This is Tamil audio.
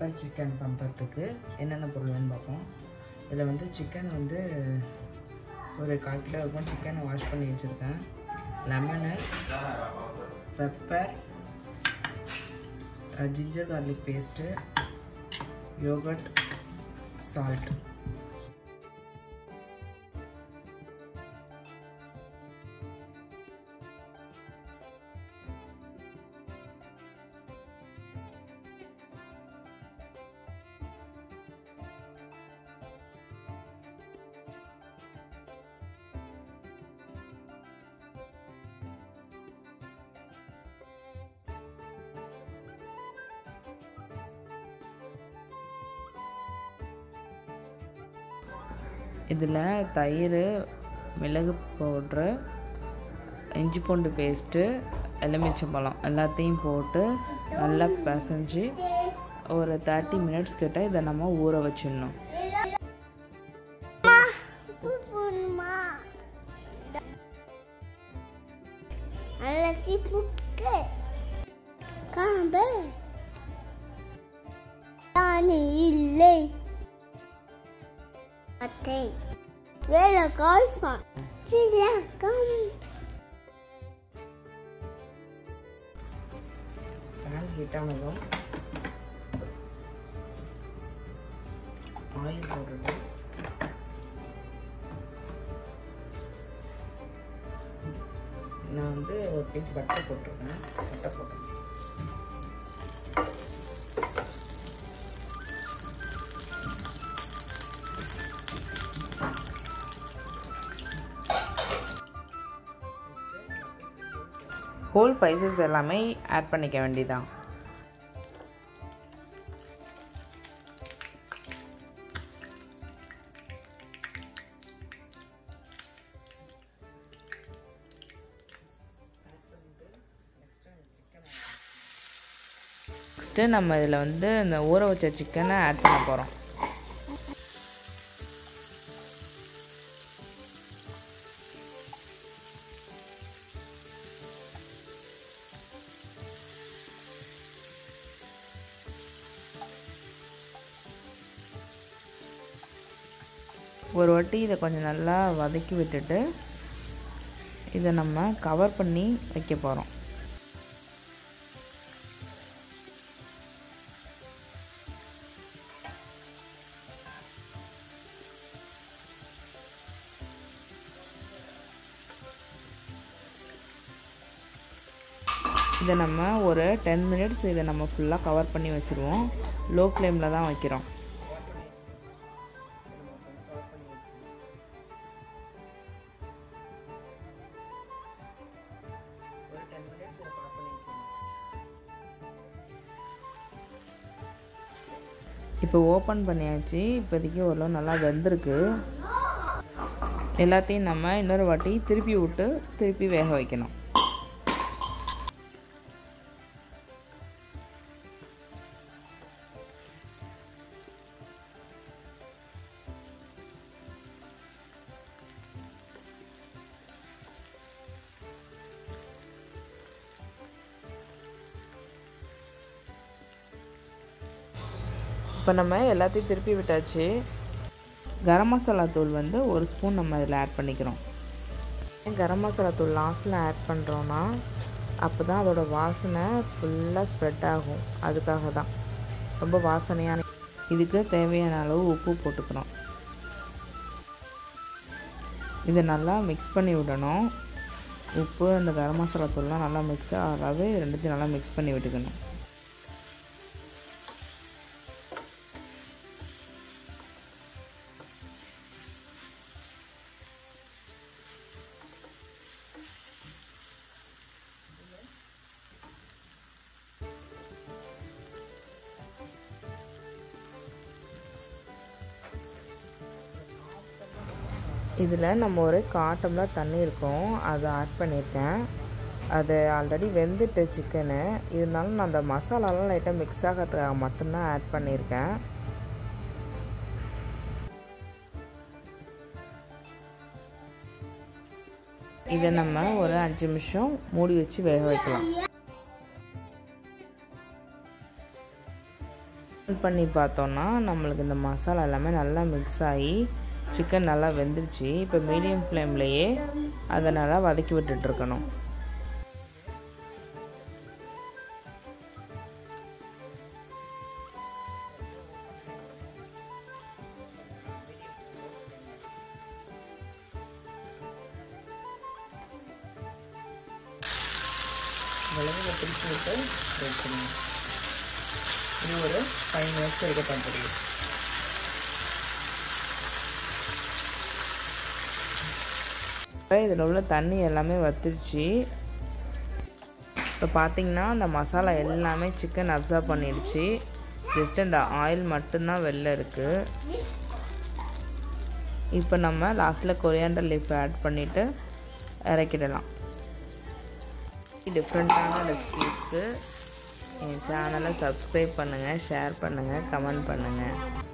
பெப்பர் சிக்கன் பண்ணுறதுக்கு என்னென்ன பொருள்னு பார்ப்போம் இதில் வந்து சிக்கன் வந்து ஒரு கால் கிலோ இருக்கும் சிக்கனை வாஷ் பண்ணி வச்சுருக்கேன் lemon pepper ginger garlic paste yoghurt salt இதில் தயிர் மிளகு பவுட்ரு இஞ்சி பூண்டு பேஸ்ட்டு எலுமிச்சம்பழம் எல்லாத்தையும் போட்டு நல்லா பிசைஞ்சு ஒரு தேர்ட்டி மினிட்ஸ் கிட்ட இதை நம்ம ஊற வச்சிடணும் அலசி புக்கு காம்பு தானே இல்லை அத்தை வேலை காய்ஃபான் சிலக்கம் பேன் ஹீட் ஆனதும் ஆயில் போட்டுட்டு நான் வந்து ஒரு பீஸ் பட்டை போட்டிருக்கேன் பட்டை போட்டேன் ஹோல் ஸ்பைசஸ் எல்லாமே ஆட் பண்ணிக்க வேண்டியதான் நெக்ஸ்ட்டு நம்ம இதில் வந்து இந்த ஊற வச்ச சிக்கனை ஆட் பண்ண போகிறோம் ஒரு வாட்டி இதை கொஞ்சம் நல்லா வதக்கி விட்டுட்டு இதை நம்ம கவர் பண்ணி வைக்க போகிறோம் இதை நம்ம ஒரு டென் மினிட்ஸ் இதை நம்ம ஃபுல்லாக கவர் பண்ணி வச்சுருவோம் லோ ஃப்ளேமில் தான் வைக்கிறோம் இப்போ ஓப்பன் பண்ணியாச்சு இப்போதைக்கு ஓரளவு நல்லா வெந்திருக்கு எல்லாத்தையும் நம்ம இன்னொரு வாட்டி திருப்பி விட்டு திருப்பி வேக வைக்கணும் இப்போ நம்ம எல்லாத்தையும் திருப்பி விட்டாச்சு கரம் மசாலா தூள் வந்து ஒரு ஸ்பூன் நம்ம இதில் ஆட் பண்ணிக்கிறோம் ஏன் கரம் மசாலா தூள் லாஸ்ட்டில் ஆட் பண்ணுறோன்னா அப்போ தான் அதோட வாசனை ஃபுல்லாக ஸ்ப்ரெட் ஆகும் அதுக்காக தான் ரொம்ப வாசனையான இதுக்கு தேவையான அளவு உப்பு போட்டுக்கிறோம் இதை நல்லா மிக்ஸ் பண்ணி விடணும் உப்பு அந்த கரம் மசாலா தூள்லாம் நல்லா மிக்ஸ் ஆகாது ரெண்டுத்தையும் நல்லா மிக்ஸ் பண்ணி விட்டுக்கணும் இதில் நம்ம ஒரு கால் டம்ளர் தண்ணி இருக்கும் அதை ஆட் பண்ணியிருக்கேன் அது ஆல்ரெடி வெந்துட்டு சிக்கனு இருந்தாலும் நான் அந்த மசாலாலாம் லைட்டாக மிக்ஸ் ஆகிறதுக்காக மட்டும்தான் ஆட் பண்ணியிருக்கேன் இதை நம்ம ஒரு அஞ்சு நிமிஷம் மூடி வச்சு வேக வைக்கலாம் பண்ணி பார்த்தோன்னா நம்மளுக்கு இந்த மசாலா எல்லாமே நல்லா மிக்ஸ் ஆகி சிக்கன் நல்லா வெந்துருச்சு இப்போ மீடியம் ஃப்ளேம்லேயே அதை நல்லா வதக்கி விட்டுட்ருக்கணும் மிளகு பிடிச்சி விட்டு வச்சுக்கணும் இது ஒரு ஃபைவ் மினிட்ஸ் இருக்கட்டும் தெரியும் இதில் உள்ள தண்ணி எல்லாமே வத்திருச்சு இப்போ பார்த்தீங்கன்னா அந்த மசாலா எல்லாமே சிக்கன் அப்சர்வ் பண்ணிடுச்சு ஜஸ்ட் இந்த ஆயில் மட்டும்தான் வெளில இருக்குது இப்போ நம்ம லாஸ்ட்டில் கொரியாண்டர் லீஃப் ஆட் பண்ணிவிட்டு இறக்கிடலாம் டிஃப்ரெண்ட்டான ரெசிபீஸ்க்கு என் சேனலை சப்ஸ்கிரைப் பண்ணுங்கள் ஷேர் பண்ணுங்கள் கமெண்ட் பண்ணுங்கள்